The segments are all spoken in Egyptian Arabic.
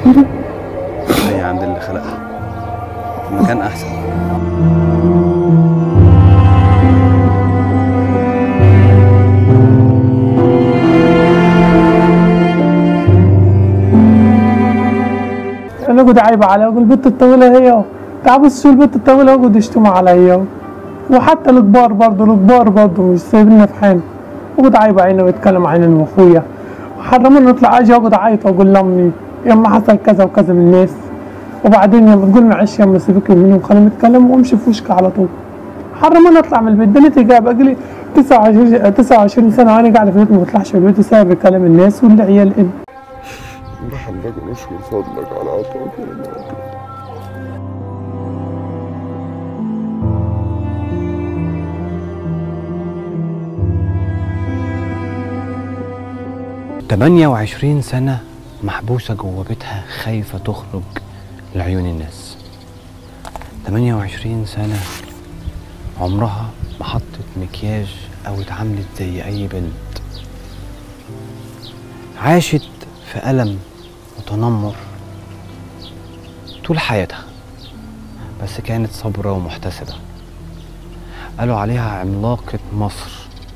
هي عند اللي خلقها في مكان احسن انا قد عيب عليها والبنت الطويله هي تعال بص شو البنت الطويله قد يشتموا عليا وحتى الكبار برضه الكبار برضه مش سايبيننا في حالنا وقد عيب علينا ويتكلم عننا واخويا وحرمنا نطلع اجي اقعد اعيط واقول لامي يما حصل كذا وكذا من الناس وبعدين يما تقول معلش يما سيبك منهم خلينا نتكلم وامشي في وشك على طول حرمونا نطلع من البيت بنتي جايبه قال لي 29 29 سنه وانا قاعده في البيت ما بطلعش من البيت بسبب كلام الناس والعيال إن. نحمدك ونشكر فضلك على عطاك ونعمتك 28 سنة محبوسة جوه بيتها خايفة تخرج لعيون الناس 28 سنة عمرها ما حطت مكياج أو اتعاملت زي أي بنت عاشت في ألم وتنمر طول حياتها بس كانت صابرة ومحتسبة قالوا عليها عملاقة مصر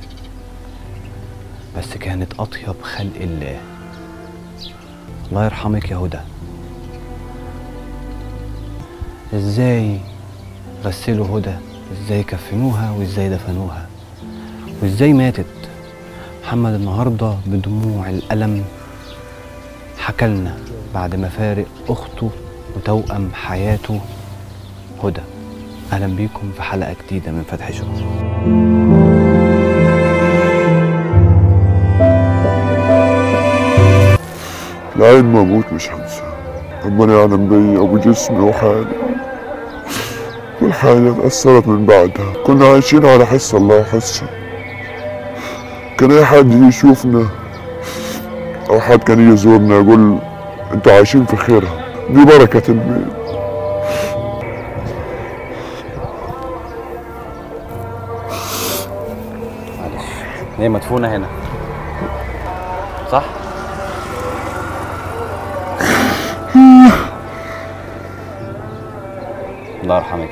بس كانت أطيب خلق الله الله يرحمك يا هدى ازاي غسلوا هدى ازاي كفنوها وازاي دفنوها وازاي ماتت محمد النهارده بدموع الألم حكالنا بعد ما فارق أخته وتوأم حياته هدى أهلا بيكم في حلقة جديدة من فتح شهر العين ما اموت مش هنسى ربنا يعلم بيا وبجسمي وحالي كل حاجة اتأثرت من بعدها كنا عايشين على حس الله وحسه كان أي حد يجي يشوفنا أو حد كان يجي يزورنا يقول أنتوا عايشين في خيرها دي بركة البيت معلش هي مدفونة هنا صح؟ الله يرحمك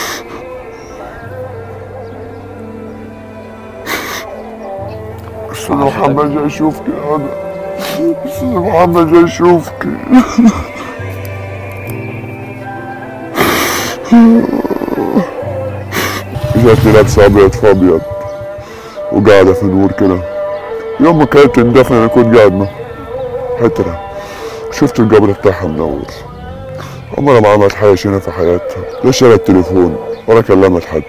أستاذ محمد جاي يشوفك يا هدى أستاذ محمد جاي يشوفك جاتني لابسة أبيض في أبيض وقاعدة في نور كده يوم ما كانت تندفن أنا كنت قاعد مع حترة شفت القبر بتاعها منور عمرها ما عملت حاجة هنا في حياتها لا شرت تليفون ولا كلمت حد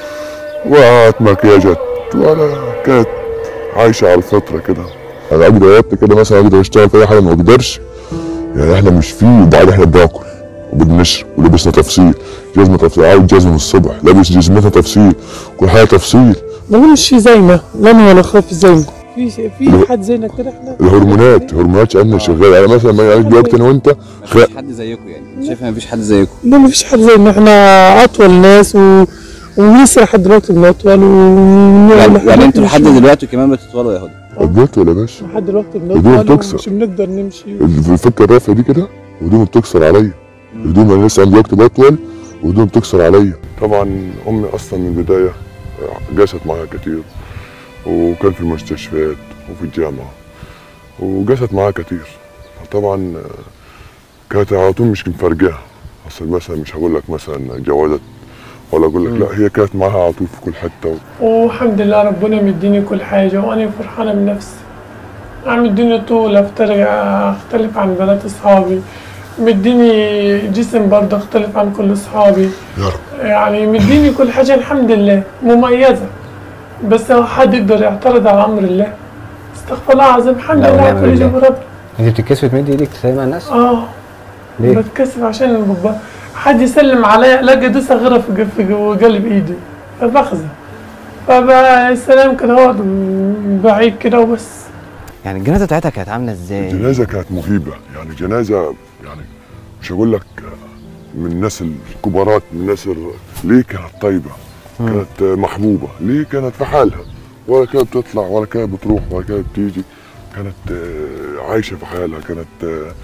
ولا مكياجات ولا كانت عايشة على الفطرة كده انا اقدر وقت كده مثلا اقدر اشتغل في اي حاجه ما اقدرش يعني احنا مش فيه وبعدين احنا بناكل وبنشرب ولبسنا تفصيل جزمه تفصيل عاوز جزمه من الصبح لابس جزمتها تفصيل كل حاجه تفصيل ما مش زينا لا انا ولا خاف زيكم في في حد زينا كده احنا الهرمونات هرمونات عندنا شغاله يعني مثلا ما يعني دلوقتي انا وانت خ... مفيش حد زيكم يعني شايف مفيش حد زيكم لا ما فيش حد زينا احنا اطول ناس و... ولسه لحد دلوقتي بنطول و يعني, يعني انتوا لحد دلوقتي كمان بتطولوا يا هدى قدرت ولا باشا لحد دلوقتي هدوم بنطول بتكسر. ومش بنقدر نمشي الفكه الرافعه دي كده هدومي بتكسر عليا هدومي انا لسه عندي وقت بطول وهدومي بتكسر عليا طبعا امي اصلا من البدايه جلست معايا كتير وكان في المستشفيات وفي الجامعه وجلست معايا كتير طبعا كانت على طول مش مفرجاها اصل مثلا مش هقول لك مثلا جوازت ولا اقول لك لا هي كانت معاها على طول في كل حته والحمد لله ربنا مديني كل حاجة وأنا فرحانة بنفسي عم مديني طول أفترق أختلف عن بنات أصحابي مديني جسم برضه أختلف عن كل أصحابي يا رب يعني مديني كل حاجة الحمد لله مميزة بس هو حد يقدر يعترض على أمر الله استغفر الله العظيم الحمد لا لله ونعم على كل شيء بالله. رب انت بتتكسفي تمدي ايدك تسلمي على الناس؟ اه ليه؟ بتكسف عشان البابا حد يسلم عليا الاقي دوسه غيرها في في قلب ايدي فبخزى فبقى السلام كده هو من بعيد كده وبس يعني الجنازة بتاعتها كانت عاملة ازاي؟ الجنازه كانت مهيبه يعني جنازه يعني مش هقول لك من الناس الكبارات من الناس ال- ليه كانت طيبه كانت محبوبه ليه كانت في حالها ولا كانت بتطلع ولا كانت بتروح ولا كانت بتيجي كانت آه، عايشه في حالها كانت آه،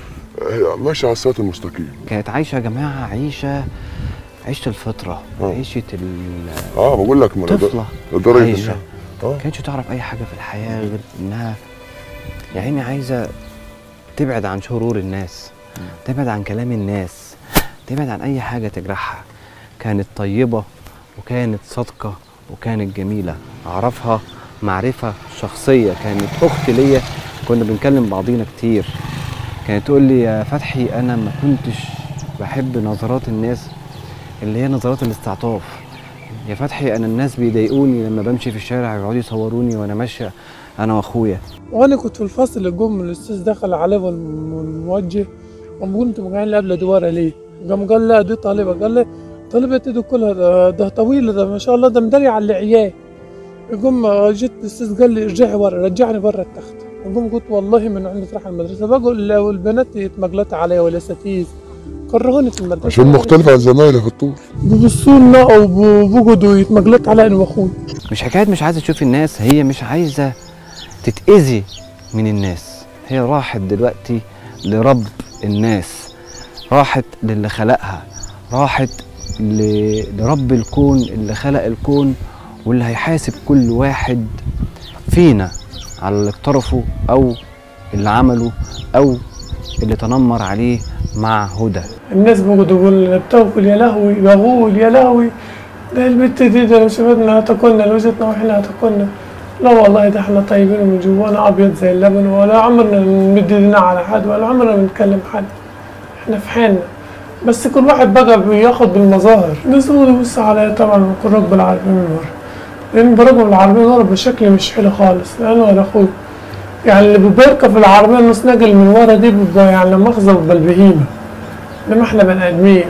هي ماشيه على الصراط المستقيم كانت عايشه يا جماعه عيشه عيشه الفطره آه. عيشه اه بقول لك من الطفله لدرجه عايشه إنها- اه كانتش تعرف اي حاجه في الحياه غير انها يا عيني عايزه تبعد عن شرور الناس تبعد عن كلام الناس تبعد عن اي حاجه تجرحها كانت طيبه وكانت صادقه وكانت جميله اعرفها معرفه شخصيه كانت اخت ليا كنا بنكلم بعضينا كتير كانت تقول لي يا فتحي انا ما كنتش بحب نظرات الناس اللي هي نظرات الاستعطاف يا فتحي انا الناس بيضايقوني لما بمشي في الشارع يقعدوا يصوروني وانا ماشيه انا واخويا وانا كنت في الفصل قوم الاستاذ دخل عليه والموجه قام قلت قاعد لي قبل دواره ليه؟ قام قال لا دي طالبه قال لي طالبه دي كلها ده, ده طويله ده ما شاء الله ده مدري على العيال يقوم جيت الاستاذ قال لي ارجعي ورا رجعني برا التخت يقوم قلت والله من عندي راح المدرسه بقول لو البنات يتمقلطوا علي والاساتذه كرهوني في المدرسه عشان مختلف عن زمايلي في الطول بيبصوا لنا وبيقعدوا يتمقلطوا علي انا واخوي مش حكايه مش عايزه تشوف الناس هي مش عايزه تتاذي من الناس هي راحت دلوقتي لرب الناس راحت للي خلقها راحت ل- لرب الكون اللي خلق الكون واللي هيحاسب كل واحد فينا على اللي اقترفه او اللي عمله او اللي تنمر عليه مع هدى الناس بيقعدوا يقول بتاكل يا لهوي بغول يا لهوي ده البت دي ده لو شفتنا هتاكلنا لو جتنا واحنا هتاكلنا لا والله ده احنا طيبين ومن جوانا ابيض زي اللبن ولا عمرنا نمد ايدينا على حد ولا عمرنا بنتكلم حد احنا في حالنا بس كل واحد بقى بياخد بالمظاهر الناس بيقعدوا يبصوا عليا طبعا بكون راكب العربية من ورا لان براكب العربية من ورا بشكل مش حلو خالص انا ولا اخوي يعني اللي بيركب في العربية النص نقل من ورا دي بيبقى يعني لا مؤاخذة بيبقى البهيمة انما احنا بني ادمين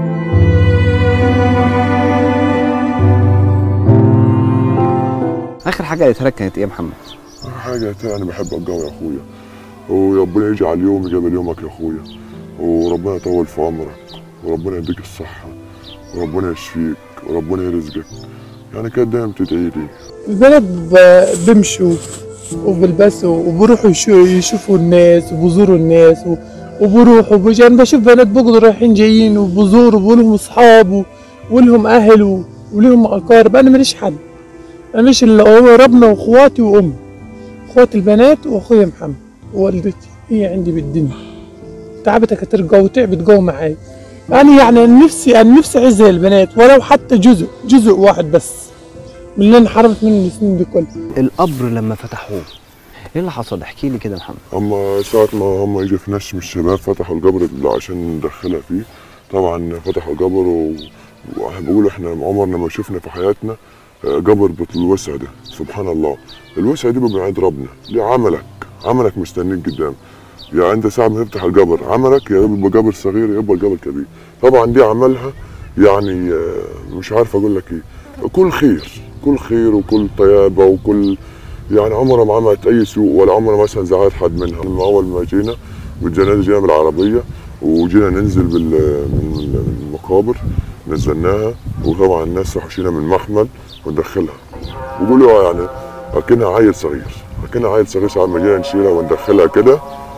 اخر حاجه قالتها لك كانت ايه يا محمد حاجة تانية أنا بحب الجو يا أخويا وربنا يجعل يومي قبل يومك يا أخويا وربنا يطول في عمرك وربنا يديك الصحة وربنا يشفيك وربنا يرزقك يعني كانت دايما بتدعي لي البلد ب- بيمشوا وبيلبسوا وبيروحوا يشو- يشوفوا الناس وبيزوروا الناس و- وبيروحوا وبيجي انا بشوف بنات بيقعدوا رايحين جايين وبيزوروا ولهم اصحاب و- ولهم اهل و- ولهم اقارب انا ماليش حد انا مش الا هو ربنا واخواتي وامي اخواتي البنات واخويا محمد ووالدتي هي عندي بالدنيا تعبت كتير جو وتعبت جو معايا انا يعني نفسي انا نفسي اعز زي البنات ولو حتى جزء جزء واحد بس من اللي انا حرمت منه السنين دي كلها القبر لما فتحوه ايه اللي حصل احكي لي كده يا محمد أما ساعة ما هم يجي في ناس من الشباب فتحوا القبر اللي عشان ندخلها فيه طبعا فتحوا القبر و... وبيقولوا احنا عمرنا ما شفنا في حياتنا آه، قبر بالوسع ده سبحان الله الوسع دي بيبقى عند ربنا دي عملك عملك مستنيك قدام يعني انت ساعة ما تفتح القبر عملك يا يبقى قبر صغير يا يبقى قبر كبير طبعا دي عملها يعني آه، مش عارف اقول لك ايه كل خير كل خير وكل طيابه وكل يعني عمرها ما عملت اي سوء ولا عمرها مثلا زعلت حد منها من اول ما جينا والجنازه جينا بالعربيه وجينا ننزل بال من المقابر نزلناها وطبعا الناس راحوا شينا من المحمل وندخلها وقولوا يعني اكنها عيل صغير اكنها عيل صغير ساعه ما جينا نشيلها وندخلها كده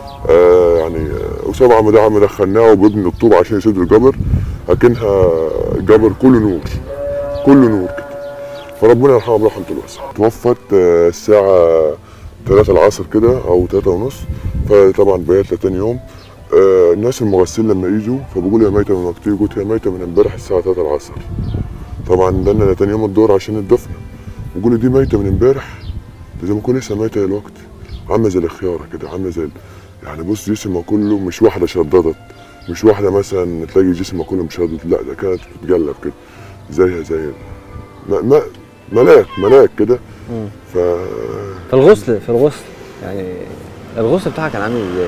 آه يعني آه، وسبعة مدعم دخلناها وبابن الطوب عشان يسد القبر اكنها قبر كله نور كله نور كده فربنا يرحمها برحمة الواسعة توفت آه، الساعة 3 العصر كده أو 3 ونص فطبعا بيات لها تاني يوم آه، الناس المغسلين لما يجوا فبقول يا ميتة من وقتي قلت يا ميتة من امبارح الساعة 3 العصر طبعا دنا تاني يوم الدور عشان الدفن بقول دي ميتة من امبارح ده زي ما يكون لسه ميتة الوقت عاملة زي الخيارة كده عاملة زي ال- يعني بص جسمها كله مش واحدة شددت مش واحدة مثلا تلاقي جسمها كله مشدد لا ده كانت بتتقلب كده زيها زي ما ما ملاك ملاك كده ف في الغسل في الغسل يعني الغسل بتاعها كان عامل ازاي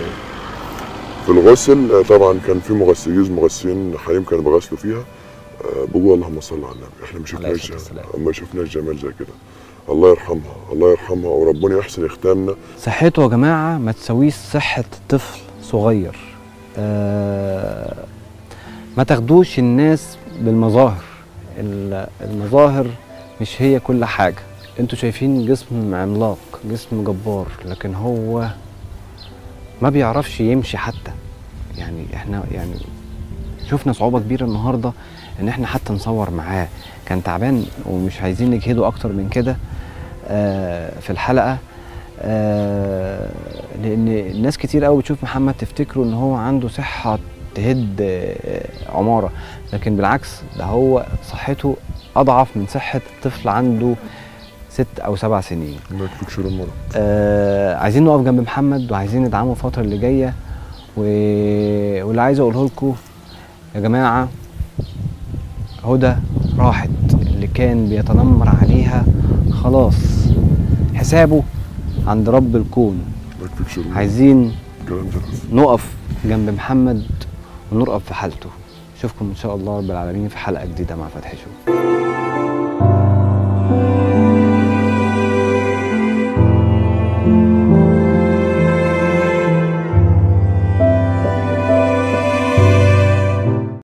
في الغسل آه، طبعا كان في مغسلين مغسلين حريم كانوا بيغسلوا فيها آه، بقول اللهم صل على النبي احنا ما شفناش الصلاة والسلام. ما شفناش جمال زي كده الله يرحمها الله يرحمها وربنا يحسن يختامنا صحته يا جماعة ما تساويش صحة طفل صغير آه ما تاخدوش الناس بالمظاهر ال- المظاهر مش هي كل حاجة انتوا شايفين جسم عملاق جسم جبار لكن هو ما بيعرفش يمشي حتى يعني احنا يعني شفنا صعوبه كبيره النهارده ان احنا حتى نصور معاه كان تعبان ومش عايزين نجهده اكتر من كده آه، في الحلقه آه، لان ناس كتير قوي بتشوف محمد تفتكره ان هو عنده صحه تهد آه، عماره لكن بالعكس ده هو صحته اضعف من صحه طفل عنده ست او سبع سنين ما يكفيك شر المرض آه عايزين نقف جنب محمد وعايزين ندعمه الفترة اللي جاية و... واللي عايز اقوله لكم يا جماعة هدى راحت اللي كان بيتنمر عليها خلاص حسابه عند رب الكون ما يكفيك شر المرض عايزين كلام جرس نقف جنب محمد ونرقب في حالته اشوفكم ان شاء الله رب العالمين في حلقة جديدة مع فتحي شو